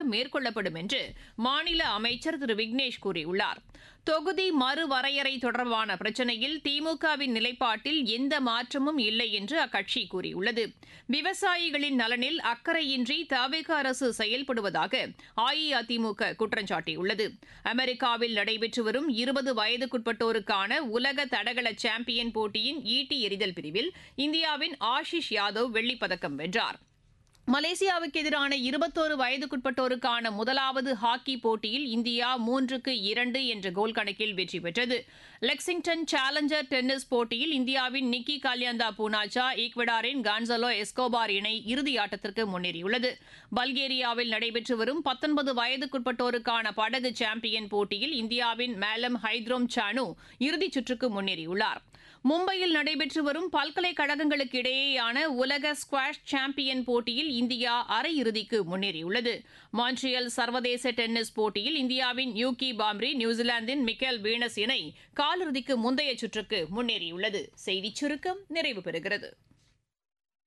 மேற்கொள்ளப்படும் என்று மாநில அமைச்சர் திரு விக்னேஷ் கூறியுள்ளார் தொகுதி மறுவரையறை தொடர்பான பிரச்சினையில் திமுகவின் நிலைப்பாட்டில் எந்த மாற்றமும் இல்லை என்று அக்கட்சி கூறியுள்ளது விவசாயிகளின் நலனில் அக்கறையின்றி தவிக அரசு செயல்படுவதாக அஇஅதிமுக குற்றம் சாட்டியுள்ளது அமெரிக்காவில் நடைபெற்று வரும் இருபது வயதுக்குட்பட்டோருக்கான உலக தடகள சாம்பியன் போட்டியின் ஈட்டி எறிதல் பிரிவில் இந்தியாவின் ஆஷிஷ் யாதவ் வெள்ளிப்பதக்கம் வென்றார் மலேசியாவுக்கு எதிரான இருபத்தோரு வயதுக்குட்பட்டோருக்கான முதலாவது ஹாக்கி போட்டியில் இந்தியா மூன்றுக்கு இரண்டு என்ற கோல் கணக்கில் வெற்றி பெற்றது லெக்சிங்டன் சேலஞ்சர் டென்னிஸ் போட்டியில் இந்தியாவின் நிக்கி கால்யாந்தா பூனாச்சா ஈக்வடாரின் கான்சலோ எஸ்கோபார் இணை இறுதி ஆட்டத்திற்கு முன்னேறியுள்ளது பல்கேரியாவில் நடைபெற்று வரும் பத்தொன்பது வயதுக்குட்பட்டோருக்கான படகு சாம்பியன் போட்டியில் இந்தியாவின் மேலம் ஹைத்ரோம் சானு இறுதிச் சுற்றுக்கு முன்னேறியுள்ளார் மும்பையில் நடைபெற்று வரும் பல்கலைக்கழகங்களுக்கு இடையேயான உலக ஸ்குவாஷ் சாம்பியன் போட்டியில் இந்தியா அரையிறுதிக்கு முன்னேறியுள்ளது மான்ட்ரியல் சர்வதேச டென்னிஸ் போட்டியில் இந்தியாவின் யூகி பாம்ரி நியூசிலாந்தின் மிக்கேல் வீனஸ் இணை காலிறுதிக்கு முந்தைய சுற்றுக்கு முன்னேறியுள்ளது செய்திச் சுருக்கம் நிறைவு பெறுகிறது